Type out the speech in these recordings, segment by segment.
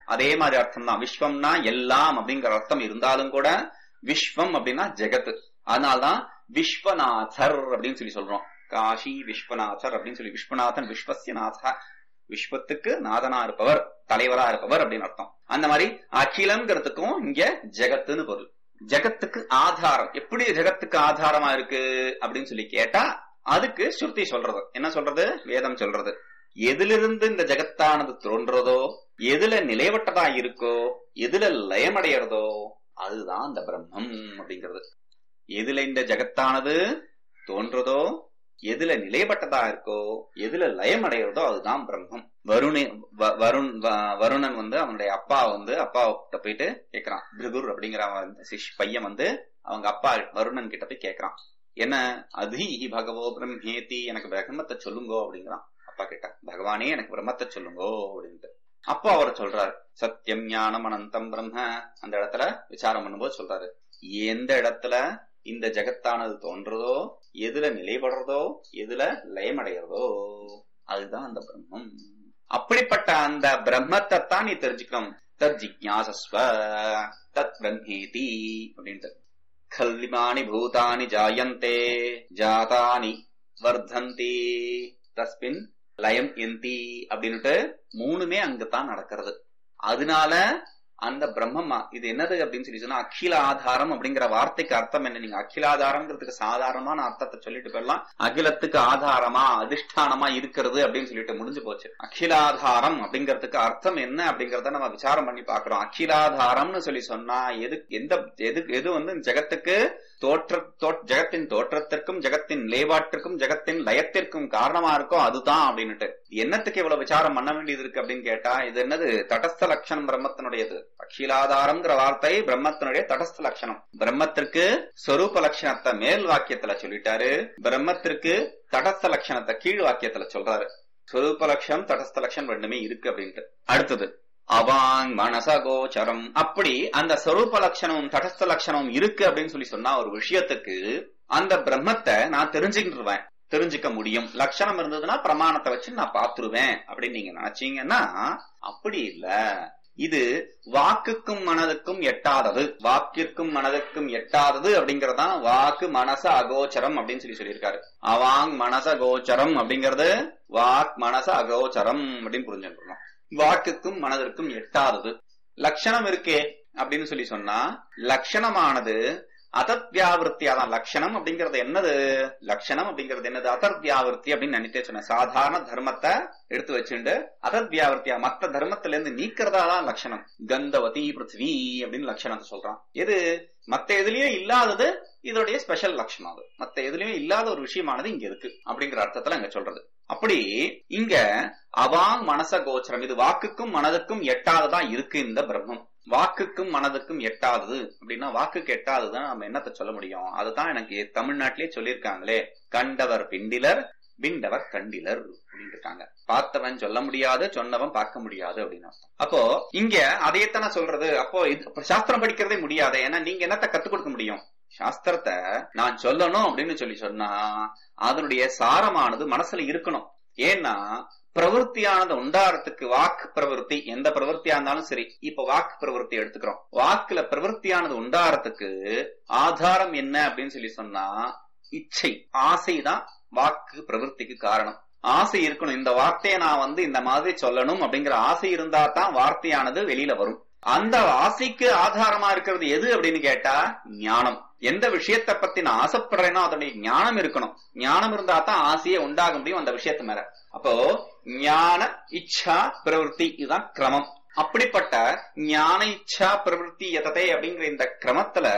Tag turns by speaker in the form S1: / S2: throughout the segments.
S1: அதே மாதிரி அர்த்தம் தான் விஸ்வம்னா எல்லாம் அப்படிங்கிற அர்த்தம் இருந்தாலும் கூட விஸ்வம் அப்படின்னா ஜெகத் அதனால்தான் விஸ்வநாதர் அப்படின்னு சொல்லி சொல்றோம் காஷி விஸ்வநாதர் அப்படின்னு சொல்லி விஸ்வநாதன் விஸ்வசிய நாதா விஸ்வத்துக்கு நாதனா இருப்பவர் தலைவரா இருப்பவர் அப்படின்னு அர்த்தம் அந்த மாதிரி அகிலம்ங்கிறதுக்கும் இங்க ஜெகத்துன்னு பொருள் ஜெகத்துக்கு ஆதாரம் எப்படி ஜெகத்துக்கு ஆதாரமா இருக்கு அப்படின்னு சொல்லி கேட்டா அதுக்கு ஸ்ருதி சொல்றது என்ன சொல்றது வேதம் சொல்றது எதிலிருந்து இந்த ஜெகத்தானது தோன்றதோ எதுல நிலைவட்டதா இருக்கோ எதுல லயமடைகிறதோ அதுதான் அந்த பிரம்மம் அப்படிங்கிறது எதுல இந்த ஜெகத்தானது தோன்றதோ எதுல நிலைப்பட்டதா இருக்கோ எதுல லயம் அடைகிறதோ அதுதான் பிரம்மம் வருணே வ- வருண் வ- வருணன் வந்து அவனுடைய அப்பா வந்து அப்பா கிட்ட போயிட்டு கேக்குறான் பிருகுர் அப்படிங்கிற அவன் சிஷ் பையன் வந்து அவங்க அப்பா வருணன் கிட்ட போய் கேக்குறான் என்ன அதி பகவோ பிரம்மேதி எனக்கு பிரம்மத்தை சொல்லுங்கோ அப்படிங்கிறான் அப்பா கிட்ட பகவானே எனக்கு பிரம்மத்தை சொல்லுங்கோ அப்படின்ட்டு அப்போ அவர் சொல்றாரு சத்தியம் ஞானம் அனந்தம் பிரம்ம அந்த இடத்துல விசாரம் பண்ணும்போது சொல்றாரு எந்த இடத்துல இந்த ஜெகத்தானது தோன்றதோ எதுல நிலைபடுறதோ எதுல லயமடைகிறதோ அதுதான் அந்த பிரம்மம் அப்படிப்பட்ட அந்த பிரம்மத்தை தான் நீ தெரிஞ்சுக்கணும் தத் ஜிக்யாசஸ்வ தத் பிரம்மேதி அப்படின்ட்டு கல்லிமானி பூதானி ஜாயந்தே ஜாதானி வர்தந்தி தஸ்மின் லயம் எந்தி அப்படின்னுட்டு மூணுமே அங்கதான் நடக்கிறது அதனால அந்த பிரம்மமா இது என்னது அப்படின்னு சொல்லி சொன்னா அகில ஆதாரம் அப்படிங்கிற வார்த்தைக்கு அர்த்தம் என்ன நீங்க அகிலாதாரம்ங்கிறதுக்கு சாதாரணமான அர்த்தத்தை சொல்லிட்டு போயிடலாம் அகிலத்துக்கு ஆதாரமா அதிஷ்டானமா இருக்கிறது அப்படின்னு சொல்லிட்டு முடிஞ்சு போச்சு அகிலாதாரம் அப்படிங்கிறதுக்கு அர்த்தம் என்ன அப்படிங்கறத நம்ம விசாரம் பண்ணி பாக்குறோம் அகிலாதாரம்னு சொல்லி சொன்னா எது எந்த எது எது வந்து ஜெகத்துக்கு தோற்ற தோ- ஜெகத்தின் தோற்றத்திற்கும் ஜெகத்தின் நிலைப்பாட்டிற்கும் ஜெகத்தின் லயத்திற்கும் காரணமா இருக்கோ அதுதான் அப்படின்னுட்டு என்னத்துக்கு இவ்வளவு விசாரம் பண்ண வேண்டியது இருக்கு அப்படின்னு கேட்டா இது என்னது தடஸ்த லட்சணம் பிரம்மத்தினுடையது அகிலாதாரம்ங்கிற வார்த்தை பிரம்மத்தினுடைய தடஸ்த லட்சணம் பிரம்மத்திற்கு சொரூப லட்சணத்தை மேல் வாக்கியத்துல சொல்லிட்டாரு பிரம்மத்திற்கு தடஸ்த லட்சணத்தை கீழ் வாக்கியத்துல சொல்றாரு சொரூப லட்சணம் தடஸ்த லட்சணம் ரெண்டுமே இருக்கு அப்படின்ட்டு அடுத்தது அவாங் மனசகோச்சரம் அப்படி அந்த சொரூப லட்சணமும் தடஸ்த லட்சணமும் இருக்கு அப்படின்னு சொல்லி சொன்னா ஒரு விஷயத்துக்கு அந்த பிரம்மத்தை நான் தெரிஞ்சுக்கிட்டுருவேன் தெரிஞ்சுக்க முடியும் லட்சணம் இருந்ததுன்னா பிரமாணத்தை வச்சு நான் பாத்துருவேன் அப்படின்னு நீங்க நினைச்சீங்கன்னா அப்படி இல்ல இது வாக்குக்கும் மனதுக்கும் எட்டாதது வாக்கிற்கும் மனதுக்கும் எட்டாதது அப்படிங்கறதுதான் வாக்கு மனச அகோச்சரம் அப்படின்னு சொல்லி சொல்லியிருக்காரு அவாங் மனச கோச்சரம் அப்படிங்கறது வாக் மனச அகோச்சரம் அப்படின்னு புரிஞ்சுக்கணும் வாக்குக்கும் மனதிற்கும் எட்டாதது லட்சணம் இருக்கே அப்படின்னு சொல்லி சொன்னா லட்சணமானது அதத்வியாவிருத்தி அதான் லட்சணம் அப்படிங்கறது என்னது லட்சணம் அப்படிங்கிறது என்னது அதத்வியாவிருத்தி அப்படின்னு நினைத்தே சொன்னேன் சாதாரண தர்மத்தை எடுத்து வச்சுண்டு அதத்வியாவிருத்தியா மத்த தர்மத்துல இருந்து நீக்கிறதா தான் லட்சணம் கந்தவதி பிருத்வி அப்படின்னு லட்சணத்தை சொல்றான் எது மத்த எதுலயும் இல்லாதது இதோடைய ஸ்பெஷல் லட்சணம் அது மத்த எதுலயும் இல்லாத ஒரு விஷயமானது இங்க இருக்கு அப்படிங்கிற அர்த்தத்துல இங்க சொல்றது அப்படி இங்க அவாங் மனச கோச்சரம் இது வாக்குக்கும் மனதுக்கும் எட்டாததா இருக்கு இந்த பிரம்மம் வாக்குக்கும் மனதுக்கும் எட்டாதது அப்படின்னா வாக்குக்கு எட்டாததுதான் நம்ம என்னத்த சொல்ல முடியும் அதுதான் எனக்கு தமிழ்நாட்டிலே சொல்லியிருக்காங்களே கண்டவர் பிண்டிலர் விண்டவர் கண்டிலர் அப்படின்னு இருக்காங்க பார்த்தவன் சொல்ல முடியாது சொன்னவன் பார்க்க முடியாது அப்படின்னு அர்த்தம் அப்போ இங்க அதையத்தானே சொல்றது அப்போ இது அப்ப சாஸ்திரம் படிக்கிறதே முடியாது ஏன்னா நீங்க என்னத்த கத்துக் கொடுக்க முடியும் சாஸ்திரத்தை நான் சொல்லணும் அப்படின்னு சொல்லி சொன்னா அதனுடைய சாரமானது மனசுல இருக்கணும் ஏன்னா பிரவருத்தியானது உண்டாறதுக்கு வாக்கு பிரவருத்தி எந்த பிரவருத்தியா இருந்தாலும் சரி இப்ப வாக்கு பிரவருத்தி எடுத்துக்கிறோம் வாக்குல பிரவருத்தியானது உண்டாறதுக்கு ஆதாரம் என்ன அப்படின்னு சொல்லி சொன்னா இச்சை ஆசைதான் வாக்கு பிரவருத்திக்கு காரணம் ஆசை இருக்கணும் இந்த வார்த்தையை நான் வந்து இந்த மாதிரி சொல்லணும் அப்படிங்கிற ஆசை இருந்தா தான் வார்த்தையானது வெளியில வரும் அந்த ஆசைக்கு ஆதாரமா இருக்கிறது எது அப்படின்னு கேட்டா ஞானம் எந்த விஷயத்தை பத்தி நான் ஆசைப்படுறேனோ அதனுடைய ஞானம் இருக்கணும் ஞானம் இருந்தா தான் ஆசையே உண்டாக முடியும் அந்த விஷயத்து மேல அப்போ ஞான இச்சா பிரவருத்தி இதுதான் கிரமம் அப்படிப்பட்ட ஞான இச்சா பிரவருத்தி எதத்தை அப்படிங்கிற இந்த கிரமத்துல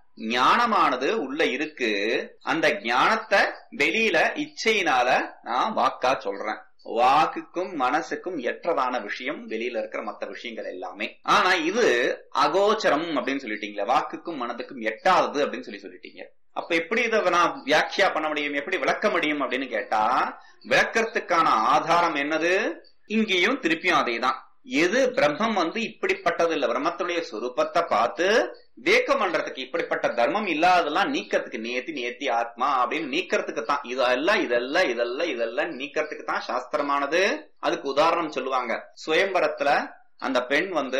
S1: ஞானமானது உள்ள இருக்கு அந்த ஞானத்தை வெளியில இச்சையினால நான் வாக்கா சொல்றேன் வாக்குக்கும் மனசுக்கும் எற்றதான விஷயம் வெளியில இருக்கிற மத்த விஷயங்கள் எல்லாமே ஆனா இது அகோச்சரம் அப்படின்னு சொல்லிட்டீங்களே வாக்குக்கும் மனதுக்கும் எட்டாதது அப்படின்னு சொல்லி சொல்லிட்டீங்க அப்ப எப்படி இதை நான் வியாக்கியா பண்ண முடியும் எப்படி விளக்க முடியும் அப்படின்னு கேட்டா விளக்கறதுக்கான ஆதாரம் என்னது இங்கேயும் திருப்பியும் அதேதான் எது பிரம்மம் வந்து இப்படிப்பட்டது இல்ல பிரம்மத்துடைய சுரூபத்தை பார்த்து வேக்கம் பண்றதுக்கு இப்படிப்பட்ட தர்மம் இல்லாததெல்லாம் நீக்கிறதுக்கு நேத்தி நேத்தி ஆத்மா அப்படின்னு நீக்கிறதுக்கு தான் இதெல்லாம் இதெல்லாம் இதெல்லாம் இதெல்லாம் நீக்கிறதுக்கு தான் சாஸ்திரமானது அதுக்கு உதாரணம் சொல்லுவாங்க சுயம்பரத்துல அந்த பெண் வந்து